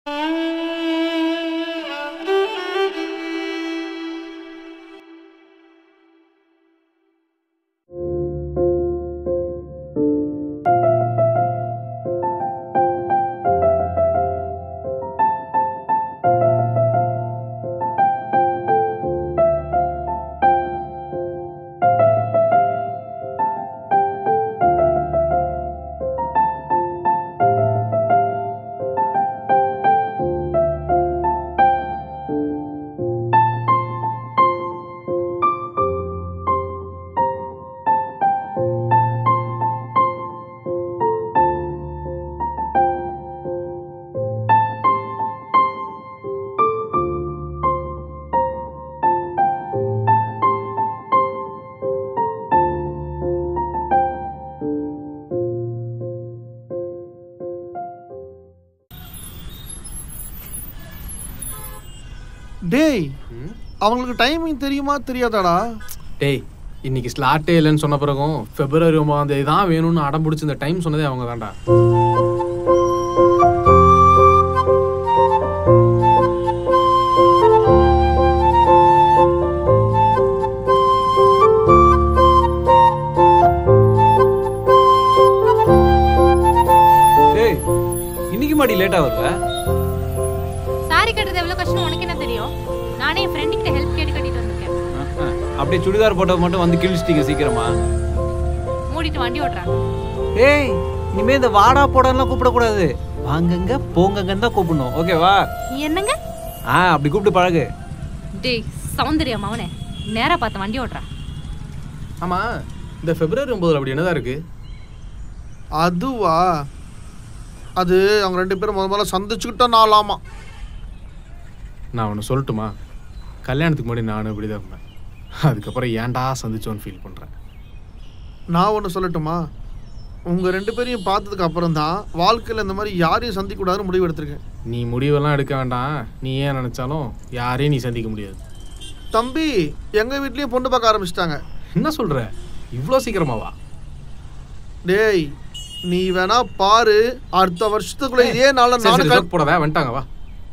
டேய் அவங்களுக்கு டைமிங் தெரியுமா தெரியாதாடா டேய் இன்னைக்கு ஸ்லாட்டே இல்லைன்னு சொன்ன பிறகும் பிப்ரவரி ஒன்பதாம் தேதி தான் வேணும்னு அடம் பிடிச்சி இந்த டைம் சொன்னதே அவங்க தான்டா டேய் இன்னைக்கு மாடி லேட்டா வருவ சாரி கட்டுறது எவ்வளவு கஷ்டம் உனக்கு என்ன தெரியும் நானே என் ஃப்ரெண்டு கிட்ட ஹெல்ப் கேட்டு கட்டிட்டு வந்திருக்கேன் ஆஹா. அப்படியே சுடிதார் போட்டது மட்டும் வந்து கிழிச்சிட்டீங்க சீக்கிரமா மூடிட்டு வண்டி ஓட்டுறான் ஏய் இனிமே இந்த வாடா போடான்லாம் கூப்பிடக்கூடாது வாங்கங்க போங்கங்கன்னு தான் கூப்பிடணும் ஓகேவா நீ என்னங்க ஆ அப்படி கூப்பிட்டு பழகு டேய் சௌந்தர்யம் அவனே நேரா பார்த்து வண்டி ஓட்டுறான் ஆமா இந்த பிப்ரவரி ஒன்பதுல அப்படி என்னதான் இருக்கு அதுவா அது அவங்க ரெண்டு பேரும் முத முதல்ல சந்திச்சுக்கிட்ட நாளாமா நான் ஒன்று சொல்லட்டுமா கல்யாணத்துக்கு முன்னாடி நானும் இப்படி தான் இருந்தேன் அதுக்கப்புறம் ஏன்டா சந்திச்சோன்னு ஃபீல் பண்ணுறேன் நான் ஒன்று சொல்லட்டுமா உங்கள் ரெண்டு பேரையும் பார்த்ததுக்கு அப்புறம் தான் வாழ்க்கையில் இந்த மாதிரி யாரையும் சந்திக்கக்கூடாதுன்னு முடிவு எடுத்திருக்கேன் நீ முடிவெல்லாம் எடுக்க வேண்டாம் நீ ஏன் நினச்சாலும் யாரையும் நீ சந்திக்க முடியாது தம்பி எங்கள் வீட்லேயும் பொண்ணு பார்க்க ஆரம்பிச்சிட்டாங்க என்ன சொல்கிற இவ்வளோ சீக்கிரமாவா டேய் நீ வேணா பாரு அடுத்த வருஷத்துக்குள்ள இதே நாள்ல சரி நானும் சரி கல்- joke போடாத வந்துட்டாங்க வா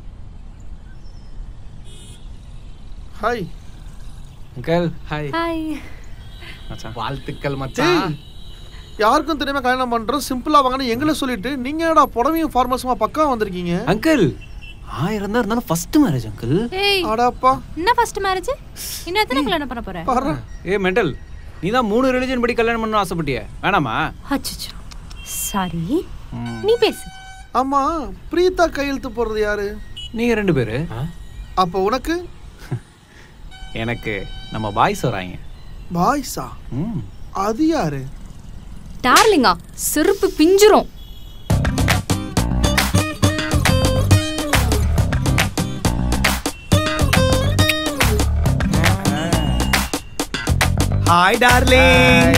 ஹாய் அங்கிள் ஹாய் ஹாய் மச்சான் வாழ்த்துக்கள் டேய் மச்சான் யாருக்கும் தெரியாம கல்யாணம் பண்றோம் சிம்பிளா வாங்கன்னு எங்களை சொல்லிட்டு நீங்க என்னடா புடவையும் ஃபார்மல்ஸுமா பக்கா வந்திருக்கீங்க அங்கிள் ஆயிரம் தான் இருந்தாலும் ஃபர்ஸ்ட் மேரேஜ் அங்கிள் ஏய் அடாப்பா என்ன ஃபர்ஸ்ட் மேரேஜ் இன்னும் எத்தனை கல்யாணம் பண்ண போற பாரு ஏ மெண்டல் நீ தான் மூணு ரிலிஜன் படி கல்யாணம் பண்ண ஆசைப்பட்டிய வேணாமா அச்சச்சோ சாரி ம். நீ பேசு ஆமா பிரீதா கையெழுத்து போடுறது யாரு நீங்க ரெண்டு பேரு அப்போ உனக்கு எனக்கு நம்ம பாய்ஸ் வராங்க பாய்ஸா ம் அது யாரு டார்லிங்கா செருப்பு பிஞ்சிரும் hi darling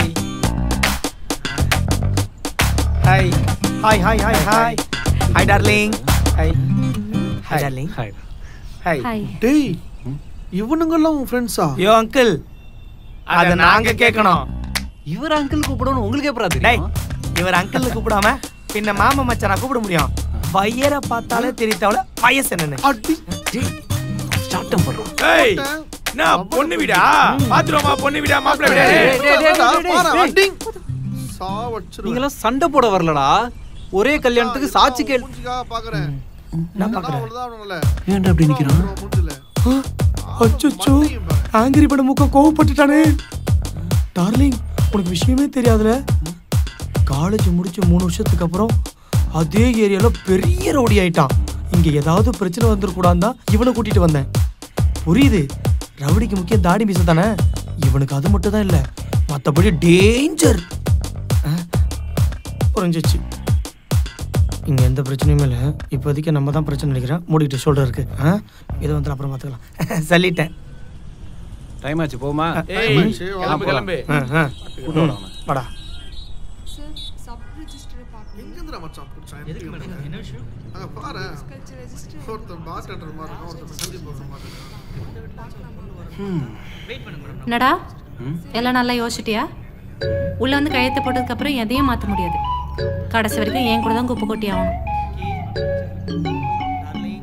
hi hi hi hi hi hi darling hi hi darling hi hi hi டேய் இவனுங்கெல்லாம் உன் ஃப்ரெண்ட்ஸா யோ அங்கிள் அத நாங்க கேட்கணும் இவர் அங்கிள் கூப்பிடணும் உங்களுக்கு எப்பரா டேய் தெரியும் இவர் அங்கிள் கூப்பிடாம பின்ன மாமா மச்சானா கூப்பிட முடியும் வயரை பார்த்தாலே தெரித்தவள வயசு என்னன்னு அடி ஸ்டார்ட் பண்றோம் ஏய் நான் பொண்ணு வீடா பாத்துருவோமா பொண்ணு வீடா மாப்பிள்ளை வீடா டேய், டேய், டேய், டேய், டேய், பாரு, டேய். அடி. சாவச்சிருவேன். நீங்களாம் சண்டை போட வரலடா ஒரே கல்யாணத்துக்கு இதுதான் சாட்சி உன் கேள் மூஞ்சிக்காக பார்க்கறேன். நான் அதான் பாக்குறேன் அவ்வளவுதான் அவனுங்கள. ஏன்டா அப்படி நிக்கிறான் உன் மூஞ்சில. அச்சோ மண்டையும் பாரு. ஆங்கிரி படம் முக்க கோவப்பட்டுட்டானே டார்லிங் உனக்கு விஷயமே தெரியாதுல காலேஜ் முடிச்ச மூணு வருஷத்துக்கு அப்புறம் அதே ஏரியால பெரிய ரவுடி ஆயிட்டான் இங்க ஏதாவது பிரச்சனை வந்துடக்கூடாது தான் இவனை கூட்டிட்டு வந்தேன் புரியுது ரவுடிக்கு முக்கியம் தாடி மீச தானே இவனுக்கு அது மட்டும் தான் இல்ல மத்தபடி டேஞ்சர் புரிஞ்சிச்சு இங்க எந்த பிரச்சனையுமே இல்லை இப்போதைக்கு நம்ம தான் பிரச்சனை நினைக்கிறேன் மூடிட்டு ஷோல்டர் இருக்கு ஆ? இதை வந்து அப்புறம் பார்த்துக்கலாம் சொல்லிட்டேன் டைம் ஆச்சு போமா ஏய் ஆமாச்சு, வா, கிளம்பு கிளம்பு ஆ, ஆ. கூட்டு வாடா அவனை. வாடா எங்கிருந்துடா மச்சான் புடிச்சான்? எப்படி இருக்கு? அங்க பாரு. ஒருத்தன் bartender மாதிரி இருக்கான், ஒருத்தன் சண்டை போடுற மாதிரி இருக்கான். என்னடா எல்லாம் நல்லா யோசிச்சிட்டியா உள்ள வந்து கையெழுத்து போட்டதுக்கு அப்புறம் எதையும் மாத்த முடியாது கடைசி வரைக்கும் என் கூட தான் குப்பை கொட்டி ஆகணும்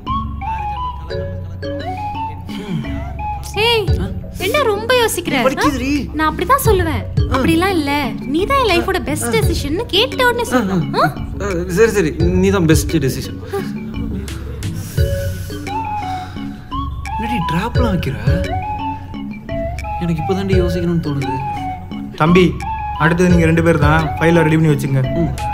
ஏன் ரொம்ப யோசிக்கிற ஆ? வலிக்குதுடி. நான் அப்படிதான் சொல்லுவேன் அப்படிலாம் இல்ல நீ தான் என் லைஃபோட பெஸ்ட் டெசிஷன் கேட்ட உடனே சொல்லணும் ஆ? அஹ், சரி சரி நீ தான் பெஸ்ட் டெசிஷன் என்னடி ட்ராப்லாம் வைக்கிற எனக்கு இப்போதாண்டி யோசிக்கணும்னு தோணுது தம்பி அடுத்தது நீங்க ரெண்டு பேர் தான் ஃபைல ரெடி பண்ணி வச்சுங்க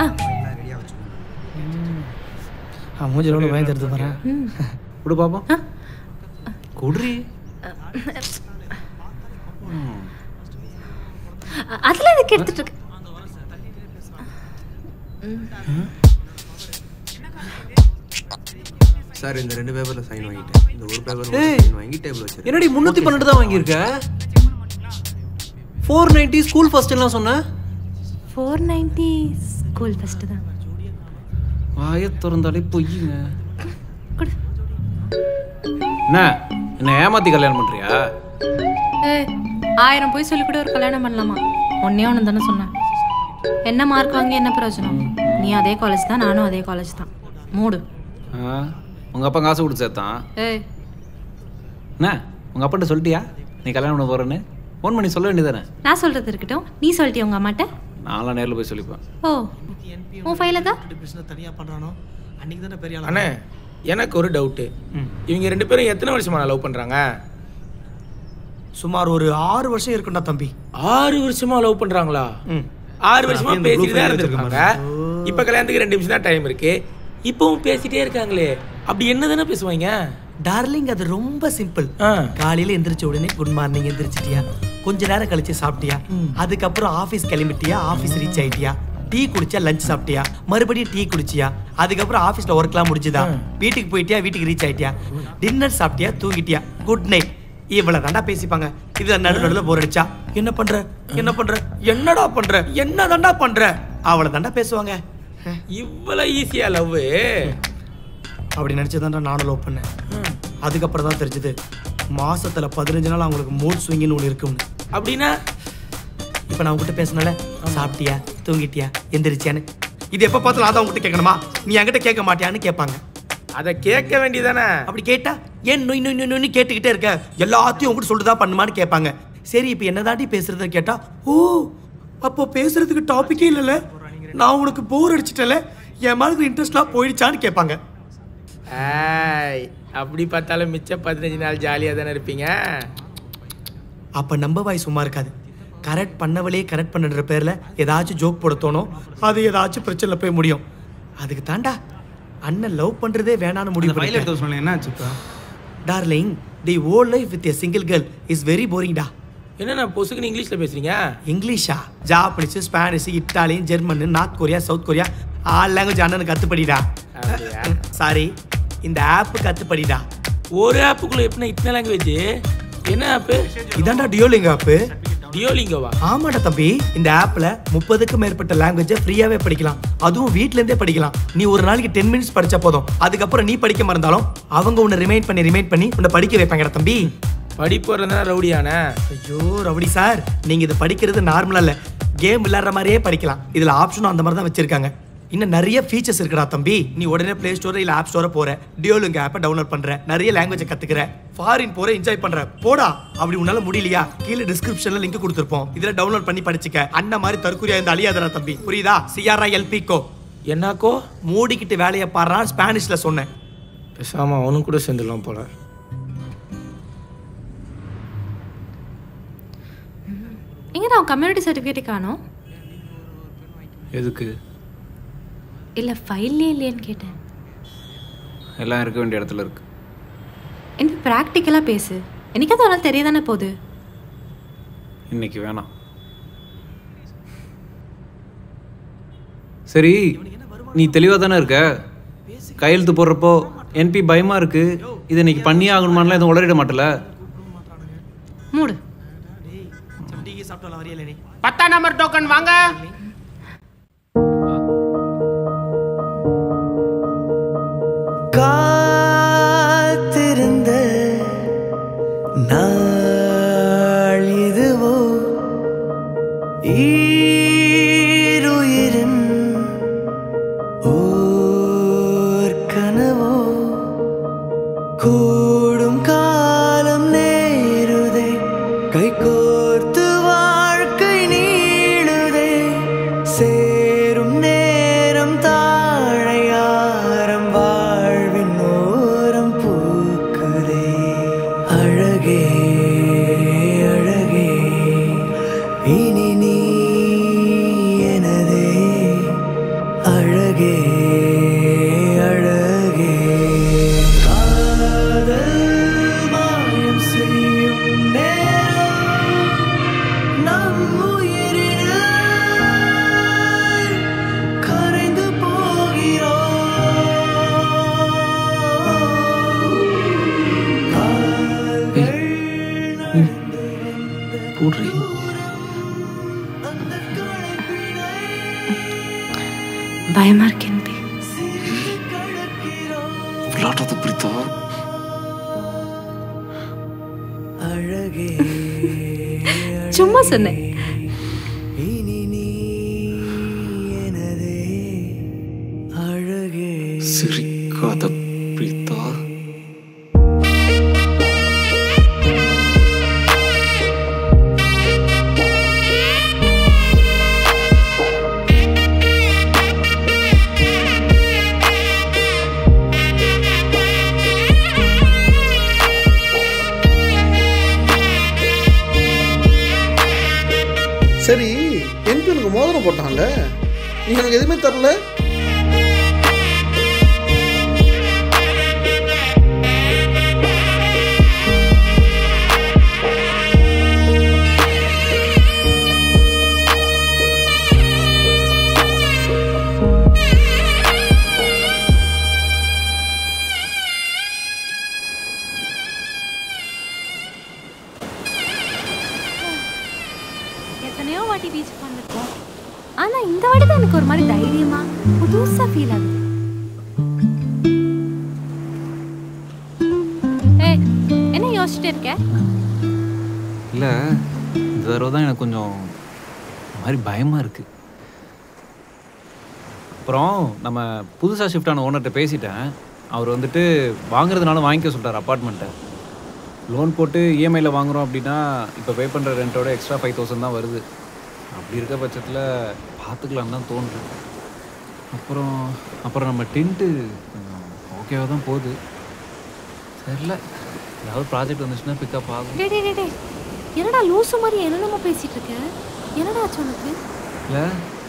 ஆ மூஞ்சில் ஒன்று பயந்து எடுத்து பாரு கொடு பாப்போம் கொடுறி அ- அதுல எதுக்கு எடுத்துட்டு இருக்க சார் இந்த ரெண்டு பேப்பர்ல சைன் வாங்கிட்டேன் இந்த ஒரு பேப்பர் ஏய். சைன் வாங்கி டேபிள் வச்சிருக்கேன் என்னடி முந்நூற்றி பன்னெண்டு தான் வாங்கியிருக்க ஃபோர் நைன்ட்டி ஸ்கூல் ஃபர்ஸ்ட்லாம் சொன்னேன் ஃபோர் நைன்டி ஸ்கூல் ஃபர்ஸ்ட் தான் வாயை திறந்தாலே பொய்யுங்க கொடு என்ன என்ன ஏமாத்தி கல்யாணம் பண்றியா ஏய் ஆயிரம் போய் சொல்லி கூட ஒரு கல்யாணம் பண்ணலாமா ஒன்னே ஒன்று தானே சொன்னேன் என்ன மார்க் வாங்கி என்ன பிரயோஜனம் நீ அதே காலேஜ் தான் நானும் அதே காலேஜ் தான் மூடு ஆ, உங்க அப்பா காசு கொடுத்து சேர்த்தான் ஏய் என்ன உங்க அப்பாட்ட சொல்லிட்டியா நீ கல்யாணம் பண்ண போறேன்னு ஃபோன் பண்ணி சொல்ல வேண்டியதானே நான் சொல்றது இருக்கட்டும் நீ சொல்லிட்டியா உங்க அம்மாட்ட நான்லாம் நேரில் போய் சொல்லிப்பேன் ஓ உன் ஃபைல தான் பிஸ்னஸ் தனியாக பண்ணுறானோ அன்றைக்கி தானே பெரிய ஆளா அண்ணே எனக்கு ஒரு டவுட்டு இவங்க ரெண்டு பேரும் எத்தனை வருஷமா லவ் பண்றாங்க சுமார் ஒரு ஆறு வருஷம் இருக்கும்டா தம்பி ஆறு வருஷமா லவ் பண்றாங்களா ஆறு வருஷமா பேசிட்டு தான் இருந்திருக்காங்க இப்ப கல்யாணத்துக்கு ரெண்டு நிமிஷம் தான் டைம் இருக்கு இப்பவும் பேசிட்டே இருக்காங்களே அப்படி என்ன தானே பேசுவாங்க டார்லிங் அது ரொம்ப சிம்பிள் ஆ. காலையில எந்திரிச்ச உடனே குட் மார்னிங் எந்திரிச்சிட்டியா கொஞ்ச நேரம் கழிச்சு சாப்பிட்டியா அதுக்கப்புறம் ஆபீஸ் கிளம்பிட்டியா ஆபீஸ் ரீச் ஆயிட்டியா டீ குடிச்சா லஞ்ச் சாப்பிட்டியா மறுபடியும் டீ குடிச்சியா அதுக்கப்புறம் ஆபீஸ்ல ஒர்க்லாம் முடிஞ்சுதா வீட்டுக்கு போயிட்டியா வீட்டுக்கு ரீச் ஆயிட்டியா டின்னர் சாப்பிட்டியா தூங்கிட்டியா குட் நைட் இவ்வளவு தாண்டா பேசிப்பாங்க இது நடு நடுவில் போர் அடிச்சா என்ன பண்ற என்ன பண்ற என்னடா பண்ற என்ன தாண்டா பண்ற அவ்வளவு தாண்டா பேசுவாங்க இவ்வளவு ஈஸியா லவ் அப்படி நினச்சி நானும் லவ் பண்ணேன் அதுக்கப்புறம் தான் தெரிஞ்சது மாசத்துல பதினஞ்சு நாள் அவங்களுக்கு மூட் ஸ்விங்கின்னு ஒன்று இருக்கும்னு அப்படின்னா இப்போ நான் உங்ககிட்ட பேசினால சாப்பிட்டியா தூங்கிட்டியா எந்திரிச்சியான்னு இது எப்போ பார்த்தாலும் அதான் உங்ககிட்ட கேட்கணுமா நீ என்கிட்ட கேட்க மாட்டியான்னு கேட்பாங்க அதை கேட்க வேண்டியதானே அப்படி கேட்டா ஏன் நொய் நொய் நொய் நொய்னு கேட்டுக்கிட்டே இருக்க எல்லாத்தையும் உங்ககிட்ட சொல்லிட்டு தான் பண்ணுமான்னு கேட்பாங்க சரி இப்போ என்னதாண்டி பேசுறதுன்னு கேட்டா ஓ அப்போ பேசுறதுக்கு டாபிக்கே இல்லைல்ல நான் உனக்கு போர் அடிச்சிட்டல என் மேலே இன்ட்ரெஸ்ட்லாம் போயிடுச்சான்னு கேட்பாங்க ஏய், அப்படி பார்த்தாலும் மிச்சம் பதினஞ்சு நாள் ஜாலியா தானே இருப்பீங்க அப்போ நம்ம வாய் சும்மா இருக்காது கரெக்ட் பண்ணவளே கரெக்ட் பண்ணுற பேரில் ஏதாச்சும் ஜோக் போட தோணும் அது ஏதாச்சும் பிரச்சனையில் போய் முடியும் அதுக்கு தாண்டா அண்ணன் லவ் பண்ணுறதே வேணான்னு முடிவு பண்ணிட்டேன் சொன்னேன் என்ன ஆச்சுப்பா darling the whole life with a single girl is very போரிங்டா என்னண்ணா பொசுக்குன்னு இங்கிலீஷ்ல பேசுறீங்க இங்கிலீஷா Japanese Spanish Italian German North Korea South Korea all language அண்ணனுக்கு கற்றுப்படிடா அப்படியா? சாரி இந்த ஆப்பு கற்றுப்படிடா ஒரு ஆப்புக்குள்ள எப்படின்னா இத்தனை லாங்குவேஜ் என்ன ஆப்பு இதாண்டா டியோலிங் ஆப்பு டியோலிங்கோவா ஆமாடா தம்பி இந்த ஆப்ல முப்பதுக்கும் மேற்பட்ட லாங்குவேஜை ஃப்ரீயாவே படிக்கலாம் அதுவும் வீட்ல இருந்தே படிக்கலாம் நீ ஒரு நாளைக்கு டென் மினிட்ஸ் படிச்சா போதும் அதுக்கப்புறம் நீ படிக்க மறந்தாலும் அவங்க உன்னை ரிமைண்ட் பண்ணி ரிமைண்ட் பண்ணி உன்னை படிக்க வைப்பாங்கடா தம்பி படிப்பு வரதுனா ரவுடியானே ஐயோ ரவுடி சார் நீங்க இது படிக்கிறது நார்மலா இல்ல கேம் விளையாடுற மாதிரியே படிக்கலாம் இதுல ஆப்ஷனும் அந்த மாதிரி தான் வச்சிருக்காங்க இன்னும் நிறைய ஃபீச்சர்ஸ் இருக்குடா தம்பி நீ உடனே பிளே ஸ்டோர் இல்ல ஆப் ஸ்டோரை போற டியோலுங்க ஆப்பை டவுன்லோட் பண்ற நிறைய லாங்குவேஜ் கத்துக்கிற ஃபாரின் போற என்ஜாய் பண்ற போடா அப்படி உன்னால முடியலையா கீழே டிஸ்கிரிப்ஷன்ல லிங்க் கொடுத்துருப்போம் இதுல டவுன்லோட் பண்ணி படிச்சுக்க அண்ணன் மாதிரி தற்கொலையா இந்த அழியாதடா தம்பி புரியுதா சிஆர்ஐ எல்பிகோ என்னக்கோ மூடிக்கிட்டு வேலையை பாடுறா ஸ்பானிஷ்ல சொன்னேன் பேசாம அவனும் கூட சேர்ந்துடலாம் போல எங்க நான் கம்யூனிட்டி சர்டிஃபிகேட்டே காணோம் எதுக்கு இல்ல ஃபைல்லே இல்லையேன்னு கேட்டேன் எல்லாம் இருக்க வேண்டிய இடத்துல இருக்கு எனக்கு ப்ராக்டிக்கலா பேசு என்னைக்காவது ஒரு நாள் தெரிய தானே போகுது இன்னைக்கு வேணாம் சரி நீ தெளிவாக தானே இருக்க கையெழுத்து போடுறப்போ என்பி பயமா இருக்கு இதை இன்னைக்கு பண்ணியே ஆகணுமான்லாம் எதுவும் உளறிட மாட்டல மூடு சாப்பிட்டாலும் வரையில நீ பத்தாம் நம்பர் டோக்கன் வாங்க காத்திருந்த நாள் இதுவோ ஈருயிரின் ஓர் கனவோ கூடும் காலம் நேருதே கை அழகே அழகே இனி நீ எனதே அழகே அழகே காதல் மாயம் செய்யும் நேரம் நம் உயிரில் கரைந்து போகிறோம் கால்கள் நடந்து வந்த போடுறீ அந்த களைப்பினை பயமா இருக்கு என்பி கடக்கிறோம் விளையாடுறது பிடித்தா அழகே சும்மா சொன்னேன் இனி நீ எனதே அழகே சிரிக்காத பிரீதா சரி என்பி எனக்கு மோதிரம் போட்டான்ல நீ எனக்கு எதுவுமே தரல எத்தனையோ வாட்டி பீச்சுக்கு வந்திருக்கோம் ஆனா இந்த வாட்டி தான் எனக்கு ஒரு மாதிரி தைரியமா புதுசா ஃபீல் ஆகுது ஏய் என்ன யோசிச்சுட்டு இருக்க இல்லை இந்த தடவை தான் எனக்கு கொஞ்சம் ஒரு மாதிரி பயமாக இருக்குது அப்புறம் நம்ம புதுசாக ஷிஃப்ட் ஆன ஓனர்கிட்ட பேசிட்டேன் அவர் வந்துட்டு வாங்குறதுனால வாங்கிக்க சொல்லிட்டார் அப்பார்ட்மெண்ட்டை லோன் போட்டு இஎம்ஐயில் வாங்குறோம் அப்படின்னா இப்போ பே பண்ணுற ரெண்டோட எக்ஸ்ட்ரா ஃபைவ் தௌசண்ட் தான் வருது அப்படி இருக்க பட்சத்தில் பார்த்துக்கலான்னு தான் தோணுது அப்புறம் அப்புறம் நம்ம டென்ட்டு கொஞ்சம் ஓகேவாக தான் போகுது தெரில ஏதாவது ப்ராஜெக்ட் வந்துச்சுன்னா பிக்கப் ஆகும் டேய் டேய் டேய், டேய் என்னடா லூசு மாதிரி என்னென்னமோ பேசிட்டு இருக்க என்னடா ஆச்சு உனக்கு இல்லை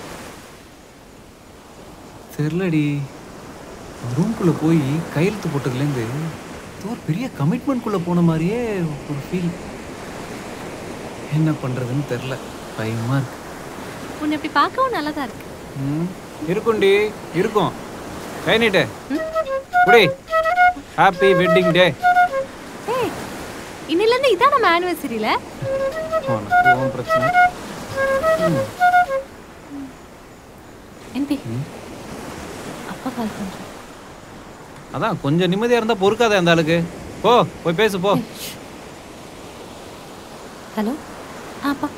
தெரிலடி ரூம்குள்ளே போய் கையெழுத்து போட்டதுலேருந்து ஏதோ ஒரு பெரிய கமிட்மெண்ட்குள்ளே போன மாதிரியே ஒரு ஃபீல் என்ன பண்ணுறதுன்னு தெரில பயமாக இருக்கு உன்னை இப்படி பார்க்கவும் நல்லா தான் இருக்கு ம் இருக்கும்டி இருக்கும் கை நீட்டு குடி ஹாப்பி வெட்டிங் டே ஏய் இன்னிலேருந்து இதான் நம்ம ஆனிவர்சரியில உனக்கு உன் பிரச்சனை என்பி அப்பா கால் பண்ணுறேன் அதான் கொஞ்சம் நிம்மதியாக இருந்தால் பொறுக்காத அந்த ஆளுக்கு போ போய் பேசு போ ஹலோ ஆ அப்பா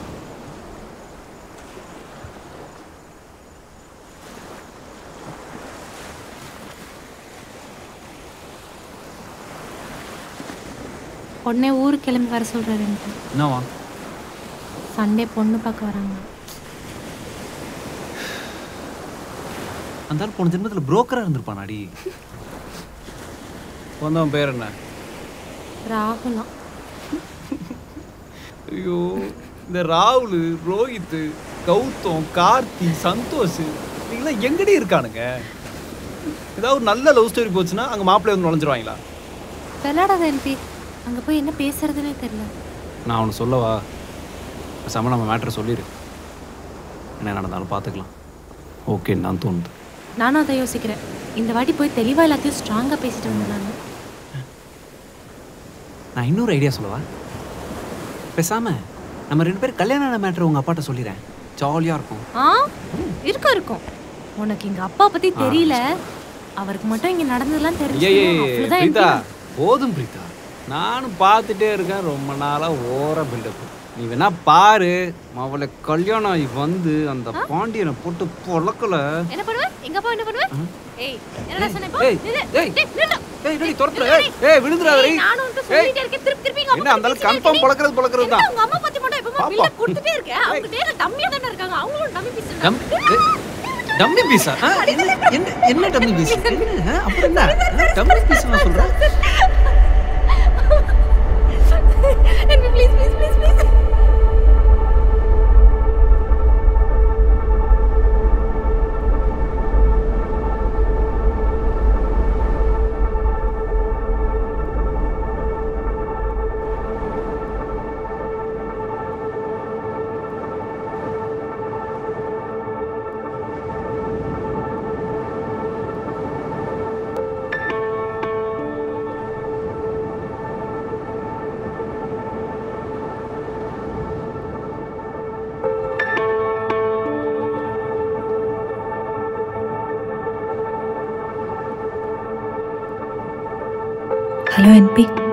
உடனே ஊருக்கு கிளம்பி வர சொல்றாரு எனக்கு என்னவா சண்டே பொண்ணு பார்க்க வராங்க அந்த ஆள் போன ஜென்மத்தில் புரோக்கராக இருந்திருப்பானாடி வந்தவன் பேர் என்ன ராகுலாம் ஐயோ இந்த ராகுல் ரோஹித் கௌதம் கார்த்தி சந்தோஷ் இவங்களாம் எங்கடி இருக்கானுங்க ஏதாவது ஒரு நல்ல லவ் ஸ்டோரி போச்சுன்னா அங்கே மாப்பிள்ளை வந்து நுழைஞ்சிருவாங்களா விளையாடாத என்பி அங்கே போய் என்ன பேசுறதுனே தெரியல நான் அவனை சொல்லவா பேசாம நம்ம மேட்ரை சொல்லிடு என்ன நடந்தாலும் பார்த்துக்கலாம் ஓகேன்னு தான் தோணுது நானும் அதை யோசிக்கிறேன் இந்த வாட்டி போய் தெளிவாக எல்லாத்தையும் ஸ்ட்ராங்காக பேசிட்டு வந்துடலான்னு நான் இன்னொரு ஐடியா சொல்லவா பேசாம நம்ம ரெண்டு பேரும் கல்யாண மேட்ரு உங்க அப்பாட்ட சொல்லிடுறேன் ஜாலியா இருக்கும் ஆ இருக்கும் இருக்கும் உனக்கு எங்க அப்பா பத்தி தெரியல அவருக்கு மட்டும் இங்க நடந்ததெல்லாம் தெரிஞ்சு ஐயே அவ்வளவுதான் பிரீதா MP. போதும் பிரீதா நானும் பார்த்துட்டே இருக்கேன் ரொம்ப நாளாக ஓர பில்டப் நீ வேணா பாரு அவளை கல்யாணம் ஆகி வந்து அந்த பாண்டியனை போட்டு பொழக்கல என்ன பண்ணுவ எங்க அப்பா என்ன பண்ணுவ ஏய் என்னடா சொன்ன இப்போ ஏய், நில்லு. ஏய். டேய், நில்லு. ஏய் என்னடி துரத்துற நில்லு, ஏய் ஏய் விழுந்துறாத ஏய், நானும் உன்கிட்ட சொல்லிட்டே இருக்கேன் திருப்பி திருப்பி எங்க என்ன அப்பா அந்த பத்தி கன்ஃபார்ம் பேசிட்டே பொழக்கிறது பொழக்கிறது இருக்கேன். தான் என்ன உங்க அம்மா பத்தி மட்டும் எப்பவுமே பில்ல கொடுத்துட்டே இருக்கேன் அவங்க நேர்ல டம்மியா தானே இருக்காங்க அவங்களும் டம்மி பீஸ் டம் டம்மி பீஸா என்ன என்ன என்ன டம்மி பீஸ் என்ன அப்படி என்ன டம்மி பீஸ் நான் சொல்றேன் ஹலோ என்பி